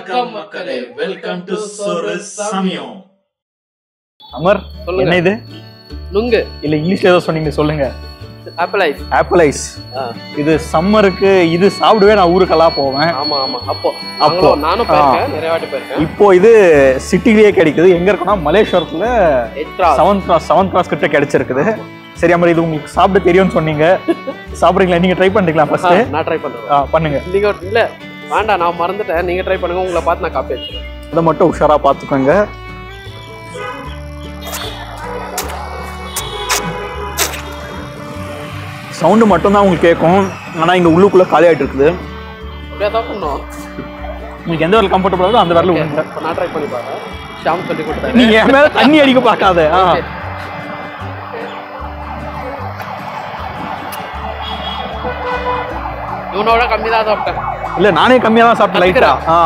வணக்கம் மக்களே welcome to சொரு சமயம் அமர் சொல்லுங்க. என்ன இது நுங்கு இல்ல இங்கிலீஷ்ல ஏதோ சொன்னீங்க சொல்லுங்க ஆப்பிள் ஐஸ் ஆப்பிள் ஐஸ் ஆ. இது சம்மருக்கு இது சாப்பிடுவே நான் ஊருக்கெல்லாம் போவேன் ஆமா ஆமா அப்போ அப்போ. நாங்களும் நானும் போயிருக்கேன் நிறைய வாட்டி போயிருக்கேன் இப்போ இது சிட்டிலேயே கிடைக்குது எங்க இருக்குன்னா மலேஸ்வரத்துல எட்ரா செவன்த் கிராஸ் செவன்த் கிராஸ் கிட்ட கிடைச்சிருக்குது சரி அமர் இது உங்களுக்கு சாப்பிட தெரியும்னு சொன்னீங்க சாப்பிடுறீங்களா நீங்க ட்ரை பண்றீங்களா ஆ, ஃபர்ஸ்ட் நான் ட்ரை பண்ணுவேன் பண்ணுங்க நீங்க ஒரு- இல்ல வேண்டாம் நான் மறந்துட்டேன் நீங்க ட்ரை பண்ணுங்க உங்களை பார்த்து நான் காப்பி வச்சிருக்கேன் இதை மட்டும் உஷாரா பாத்துக்கோங்க சவுண்டு மட்டும்தான் உங்களுக்கு கேட்கும் ஆனா இங்க உள்ளுக்குள்ள காலி ஆயிட்டு இருக்குது அப்படியே தான் பண்ணும் உங்களுக்கு எந்த வரல கம்ஃபர்டபுளோ அந்த வரல விடுங்க இப்போ நான் ட்ரை பண்ணி பாருங்க ஷாம் சொல்லி கொடுத்தாரு நீங்க என் மேல தண்ணி அடிக்க பார்க்காத ஆ. இவனோட கம்மி தான் சாப்பிட்டேன் இல்ல நானே கம்மியா தான் சாப்பிட்டேன் லைட்டா ஆ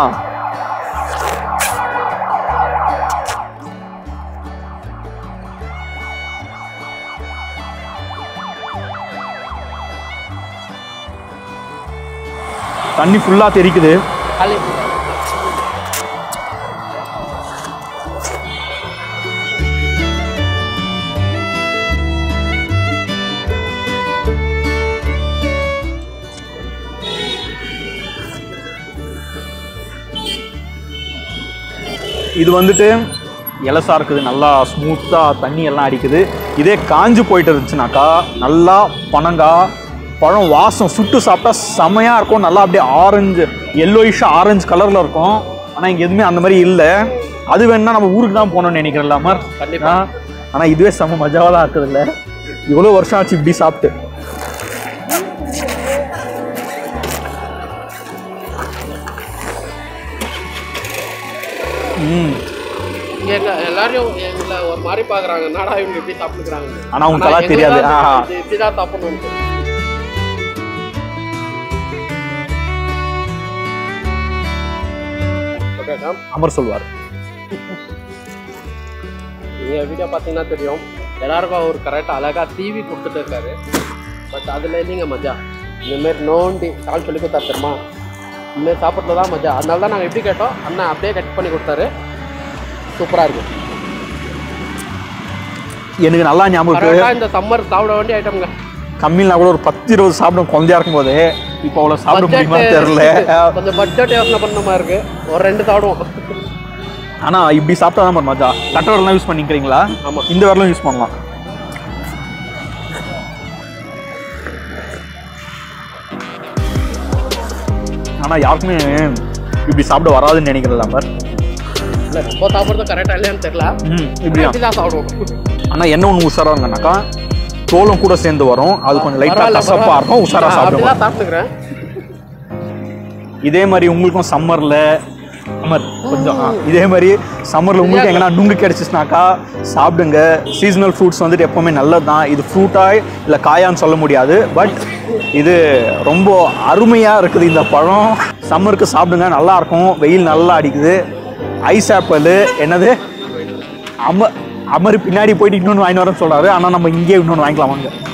தண்ணி ஃபுல்லா தெரிக்குது காலி இது வந்துட்டு இலசா இருக்குது நல்லா ஸ்மூத்தா தண்ணி எல்லாம் அடிக்குது இதே காஞ்சு போயிட்டு இருந்துச்சுனாக்கா நல்லா பனங்கா பழம் வாசம் சுட்டு சாப்பிட்டா செமையா இருக்கும் நல்லா அப்படியே ஆரஞ்சு எல்லோயிஷா ஆரஞ்சு கலர்ல இருக்கும் ஆனா இங்க எதுவுமே அந்த மாதிரி இல்லை அது வேணா நம்ம ஊருக்கு தான் போகணும்னு நினைக்கிறேன் அமர் கண்டிப்பா. ஆ, ஆனா இதுவே செம்ம மஜாவா தான் இருக்குது இல்ல இவ்வளவு வருஷம் ஆச்சு இப்படி சாப்பிட்டு ம் இங்க எங்க எல்லாரையும் எங்களை ஒரு மாதிரி பாக்குறாங்க என்னடா இவங்க எப்படி சாப்பிட்டுக்கிறாங்க ஆனா உங்களுக்கு அதெல்லாம் தெரியாது. ஆஹா. இப்படிதான் சாப்பிடணும் ஓகேக்கா அமர் சொல்வார் நீங்க வீடியோ பார்த்தீங்கன்னா தெரியும் எல்லாருக்கும் அவர் கரெக்டாக அழகா டிவி கொடுத்துட்டு இருக்காரு பட் அதுல இல்லைங்க மஜா இந்த மாதிரி நோண்டி கால் சொல்லி கொடுத்தா தெரியுமா இந்த மாதிரி சாப்பிட்றது தான் மஜா அதனால தான் நாங்கள் எப்படி கேட்டோம் அண்ணன் அப்படியே கட் பண்ணி கொடுத்தாரு சூப்பரா இருக்கு எனக்கு நல்லா ஞாபகம் இருக்கு கரெக்டாக இந்த சம்மர் சாப்பிட வேண்டிய ஐட்டம்ங்க கம்மியில்னா கூட ஒரு பத்து இருபது சாப்பிடும் குழந்தையா இருக்கும் போது இப்போ அவ்வளோ சாப்பிட முடியுமா தெரியல கொஞ்சம் பட்ஜெட் யோசனை பண்ண மாதிரி இருக்கு ஒரு ரெண்டு சாப்பிடுவோம் ஆனா இப்படி சாப்பிட்டா தான் ஒரு மஜா கட்ட வரலாம் யூஸ் பண்ணிக்கிறீங்களா ஆமா. இந்த வரலாம் யூஸ் பண்ணலாம் ஆனா யாருக்குமே இப்படி சாப்பிட வராதுன்னு நினைக்கிறது நம்பர் இல்லை ரொம்ப சாப்பிட்றது கரெக்டாக இல்லையான்னு தெரியல ம் இப்படியா இப்படி தான் சாப்பிடுவோம் ஆனா என்ன ஒன்று உஷாரா இருங்கனாக்கா தோலும் கூட சேர்ந்து வரும் அது கொஞ்சம் லைட்டா பரவாயில்ல, கசப்பா பரவாயில்ல. இருக்கும் உஷாரா நான் சாப்பிடுவோம் அப்படிதான் சாப்பிட்டுக்கிறேன் இதே மாதிரி உங்களுக்கும் சம்மர்ல அமர் கொஞ்சம் ஆ, இதே மாதிரி சம்மர்ல உங்களுக்கு எங்கன்னா நுங்கு கிடைச்சிச்சுனாக்கா சாப்பிடுங்க சீசனல் ஃப்ரூட்ஸ் வந்துட்டு எப்பவுமே நல்லது தான் இது ஃப்ரூட்டா இல்லை காயான்னு சொல்ல முடியாது பட் இது ரொம்ப அருமையா இருக்குது இந்த பழம் சம்மருக்கு சாப்பிடுங்க நல்லா இருக்கும் வெயில் நல்லா அடிக்குது ஐஸ் ஆப்பிள் என்னது அம அமர் பின்னாடி போயிட்டு இன்னொன்று வாங்கிட்டு வரேன்னு சொல்றாரு ஆனால் நம்ம இங்கேயே இன்னொன்று வாங்கிக்கலாம் வாங்க